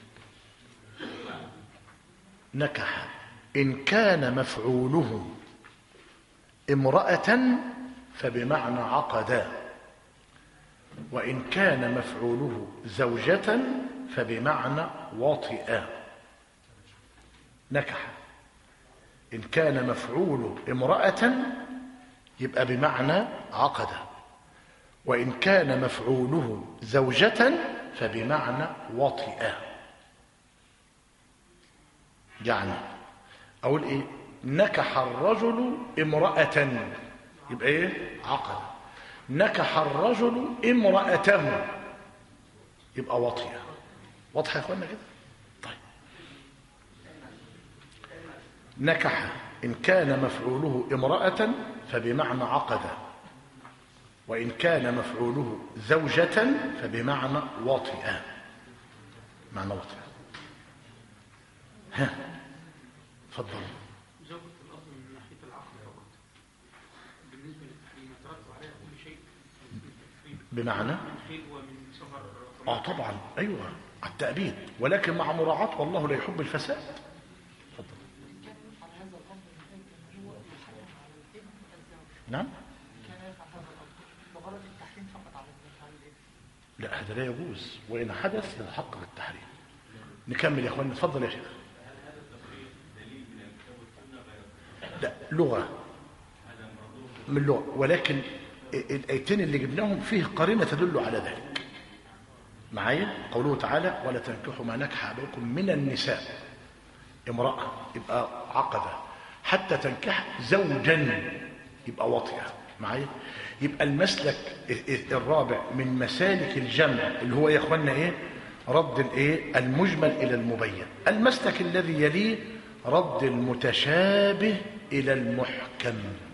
نكح إن كان مفعوله امرأة فبمعنى عقدا وإن كان مفعوله زوجة فبمعنى وطئا نكح إن كان مفعول امرأة يبقى بمعنى عقد وإن كان مفعوله زوجة فبمعنى وطئ يعني أقول إيه نكح الرجل امرأة يبقى إيه عقد نكح الرجل امرأته يبقى وطئ واضحة يا أخوانا كده طيب نكح إن كان مفعوله امرأة فبمعنى عقد وإن كان مفعوله زوجة فبمعنى وطئ معنى وطئ ها تفضل زوجة الأرض من ناحية العقل فقط بالنسبة للتحريم يترتب عليها كل شيء من التحريم بمعنى من خيل ومن سفر اه طبعا ايوه على التأبيد ولكن مع مراعاة والله لا يحب الفساد تفضل كان يفعل هذا الامر من اجل ان هو يحرم على الابن الزوج نعم كان يفعل هذا الامر بغرض التحريم فقط على الزوج على الابن لا هذا لا يجوز وإن حدث يتحقق التحريم نكمل يا اخوان اتفضل يا شيخ لا لغة من لغة ولكن الآيتين اللي جبناهم فيه قرينة تدل على ذلك معايا قوله تعالى ولا تنكحوا ما نكح أبوكم من النساء امرأة يبقى عقدة حتى تنكح زوجا يبقى وطئة معايا يبقى المسلك الرابع من مسالك الجمع اللي هو يا اخوانا ايه رد الايه المجمل الى المبين المسلك الذي يليه رد المتشابه الى المحكم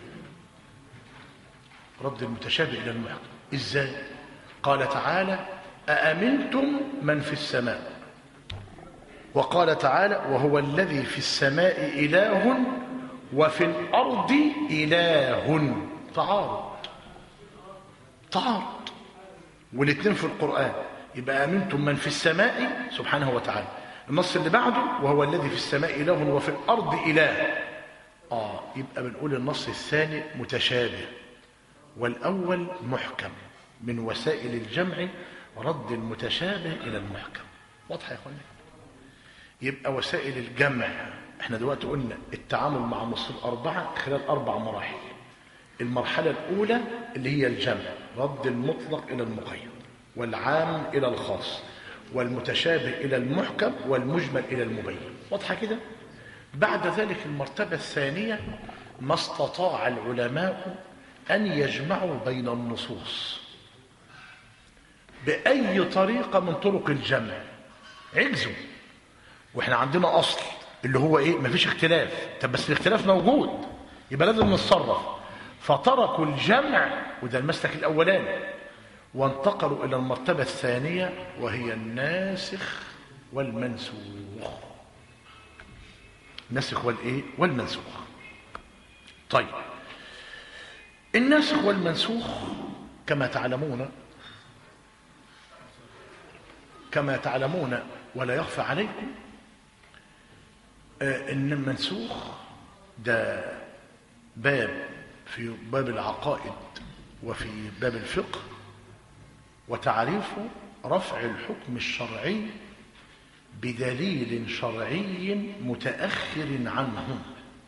رد المتشابه الى المحكم ازاي قال تعالى أأمنتم من في السماء وقال تعالى وهو الذي في السماء إله وفي الأرض إله تعارض تعارض والاثنين في القرآن يبقى أمنتم من في السماء سبحانه وتعالى النص اللي بعده وهو الذي في السماء إله وفي الأرض إله آه يبقى بنقول النص الثاني متشابه والأول محكم من وسائل الجمع رد المتشابه إلى المحكم واضحة يا أخوانا يبقى وسائل الجمع احنا دلوقتي قلنا التعامل مع النصوص الأربعة خلال أربع مراحل المرحلة الأولى اللي هي الجمع رد المطلق إلى المقيد والعام إلى الخاص والمتشابه إلى المحكم والمجمل إلى المبين واضحة كده بعد ذلك المرتبة الثانية ما استطاع العلماء أن يجمعوا بين النصوص بأي طريقة من طرق الجمع عجزوا واحنا عندنا أصل اللي هو إيه مفيش اختلاف طب بس الاختلاف موجود يبقى لازم نتصرف فتركوا الجمع وده المسلك الأولاني وانتقلوا إلى المرتبة الثانية وهي الناسخ والمنسوخ الناسخ والإيه والمنسوخ طيب الناسخ والمنسوخ كما تعلمون كما تعلمون ولا يخفى عليكم آه ان المنسوخ ده باب في باب العقائد وفي باب الفقه وتعريفه رفع الحكم الشرعي بدليل شرعي متأخر عنه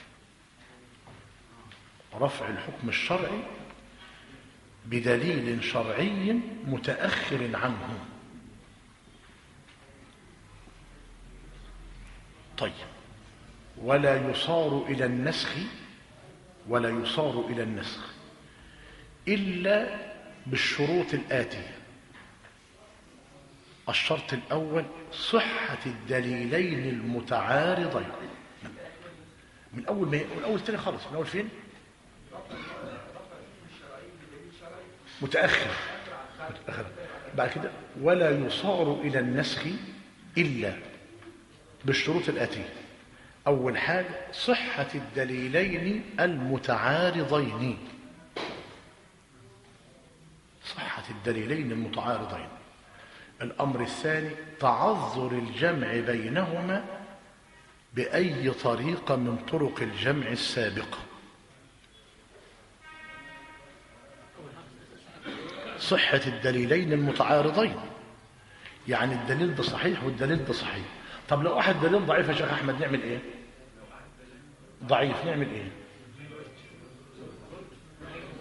رفع الحكم الشرعي بدليل شرعي متأخر عنه طيب ولا يصار إلى النسخ ولا يصار إلى النسخ إلا بالشروط الآتية الشرط الأول صحة الدليلين المتعارضين من أول ما من أول تاني خالص من أول فين متأخر متأخر بعد كده ولا يصار إلى النسخ إلا بالشروط الآتية أول حاجة صحة الدليلين المتعارضين صحة الدليلين المتعارضين الأمر الثاني تعذر الجمع بينهما بأي طريقة من طرق الجمع السابقة صحة الدليلين المتعارضين يعني الدليل ده صحيح والدليل ده صحيح طب لو واحد دليل ضعيف يا شيخ أحمد نعمل إيه ضعيف نعمل إيه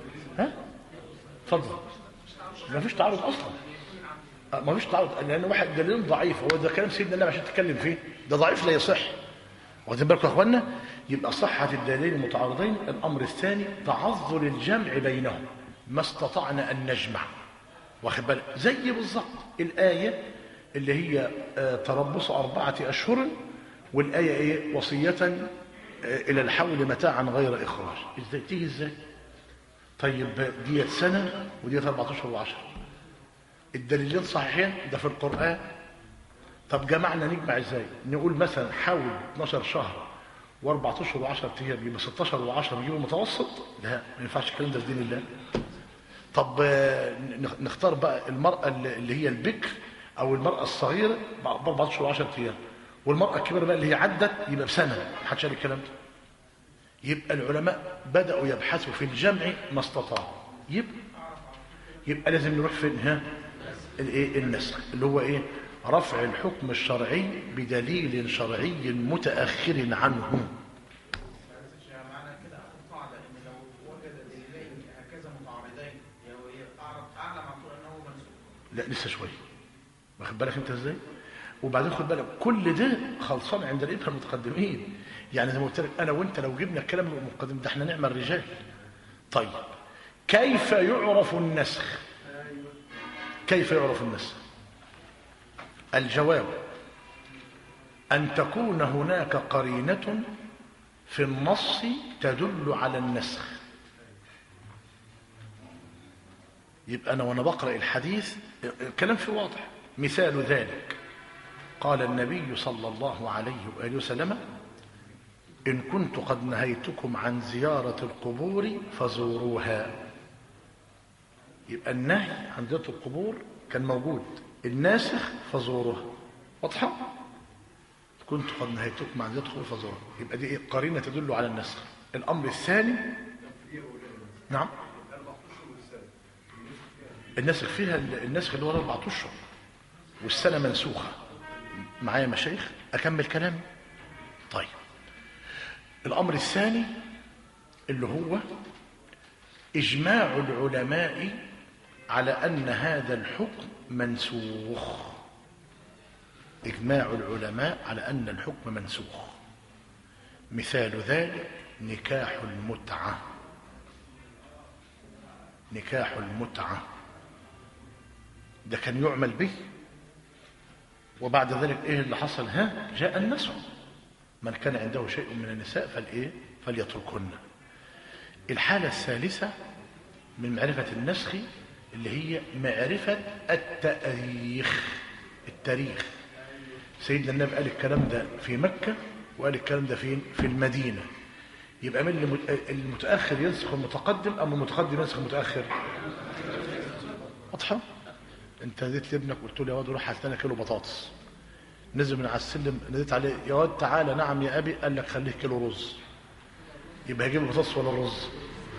اتفضل ما فيش تعارض اصلا آه، ما فيش تعارض لان واحد دليل ضعيف هو ده كلام سيدنا النبي عشان تتكلم فيه ده ضعيف لا يصح واخدين بالكم يا اخوانا يبقى صحه الدليل المتعارضين الامر الثاني تعذر الجمع بينهم ما استطعنا ان نجمع واخد بالك زي بالظبط الايه اللي هي آه، تربص اربعه اشهر والايه ايه وصيه آه، الى الحول متاعا غير اخراج ازاي تيجي ازاي طيب ديت سنه وديت اربعة اشهر وعشرة الدليلين صحيحين ده في القران طب جمعنا نجمع ازاي نقول مثلا حول 12 شهر واربع اشهر و10 ايام يبقى 16 و10 نجيب المتوسط لا ما ينفعش الكلام ده في دين الله طب آه، نخ- نختار بقى المرأة اللي اللي هي البكر أو المرأة الصغيرة بأربعة أشهر وعشرة أيام والمرأة الكبيرة بقى اللي هي عدت يبقى بسنة محدش قال الكلام ده يبقى العلماء بدأوا يبحثوا في الجمع ما استطاعوا يبقى يبقى لازم نروح فين ها الايه النسخ اللي هو ايه رفع الحكم الشرعي بدليل شرعي متأخر عنه يعني معنى كده اخذ قاعده ان لو وجد دليلين هكذا متعارضين اعرف اعلم على طول انه منسوخ لا لسه شويه واخد بالك انت ازاي وبعدين خد بالك كل ده خلصان عند الابهه المتقدمين يعني زي ما قلت لك انا وانت لو جبنا الكلام من المقدم ده احنا نعمل رجال طيب كيف يعرف النسخ كيف يعرف النسخ الجواب ان تكون هناك قرينه في النص تدل على النسخ يبقى أنا وأنا بقرأ الحديث الكلام فيه واضح مثال ذلك قال النبي صلى الله عليه وآله وسلم إن كنت قد نهيتكم عن زيارة القبور فزوروها يبقى النهي عن زيارة القبور كان موجود الناسخ فزوروها واضحة كنت قد نهيتكم عن زيارة القبور فزوروها يبقى دي إيه؟ قرينة تدل على النسخ الأمر الثاني نعم النسخ فيها النسخ اللي هو الاربع اشهر والسنه منسوخه معايا مشايخ اكمل كلامي طيب الامر الثاني اللي هو اجماع العلماء على ان هذا الحكم منسوخ اجماع العلماء على ان الحكم منسوخ مثال ذلك نكاح المتعه نكاح المتعه ده كان يعمل به وبعد ذلك ايه اللي حصل ها جاء النسخ من كان عنده شيء من النساء فالايه فليتركهن الحالة الثالثة من معرفة النسخ اللي هي معرفة التاريخ التاريخ سيدنا النبي قال الكلام ده في مكة وقال الكلام ده فين في المدينة يبقى من المت- المتأخر ينسخ المتقدم أم المتقدم ينسخ المتأخر واضحة انت ناديت لابنك قلت له يا واد روح هات لنا كيلو بطاطس نزل من على السلم ناديت عليه يا واد تعالى نعم يا ابي قال لك خليه كيلو رز يبقى هيجيب البطاطس ولا الرز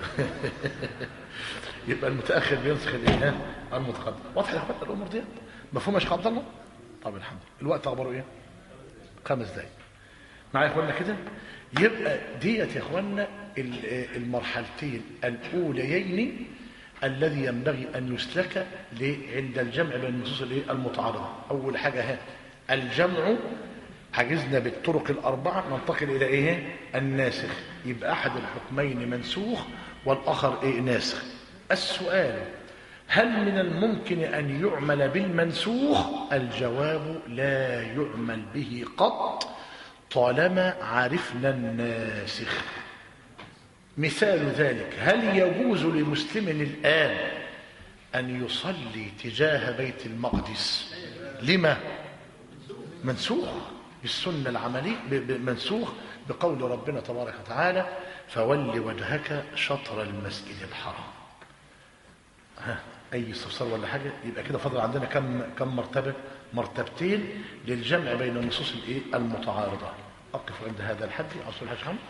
يبقى المتاخر بينسخ الايه ها؟ المتقدم واضح يا اخوات الامور دي مفهوم يا شيخ عبد الله طب الحمد لله الوقت اخباره ايه خمس دقايق معايا يا اخوانا كده يبقى ديت يا اخوانا ال- المرحلتين الاوليين الذي ينبغي ان يسلك ل- عند الجمع بين النصوص الايه المتعارضه اول حاجه ها الجمع حجزنا بالطرق الاربعه ننتقل الى ايه الناسخ يبقى احد الحكمين منسوخ والاخر ايه ناسخ السؤال هل من الممكن ان يعمل بالمنسوخ الجواب لا يعمل به قط طالما عرفنا الناسخ مثال ذلك هل يجوز لمسلم الآن أن يصلي تجاه بيت المقدس لما منسوخ بالسنة العملية ب- ب- منسوخ بقول ربنا تبارك وتعالى فول وجهك شطر المسجد الحرام ها اي استفسار ولا حاجه يبقى كده فضل عندنا كم كم مرتبه مرتبتين للجمع بين النصوص الايه المتعارضه اقف عند هذا الحد اصل الحاج حمد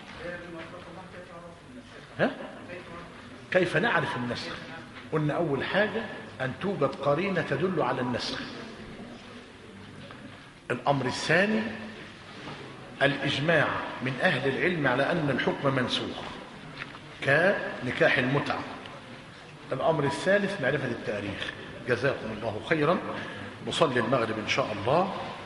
ها كيف نعرف النسخ قلنا اول حاجه ان توجد قرينه تدل على النسخ الامر الثاني الاجماع من اهل العلم على ان الحكم منسوخ كنكاح المتعه الأمر الثالث معرفة التاريخ جزاكم الله خيرا نصلي المغرب إن شاء الله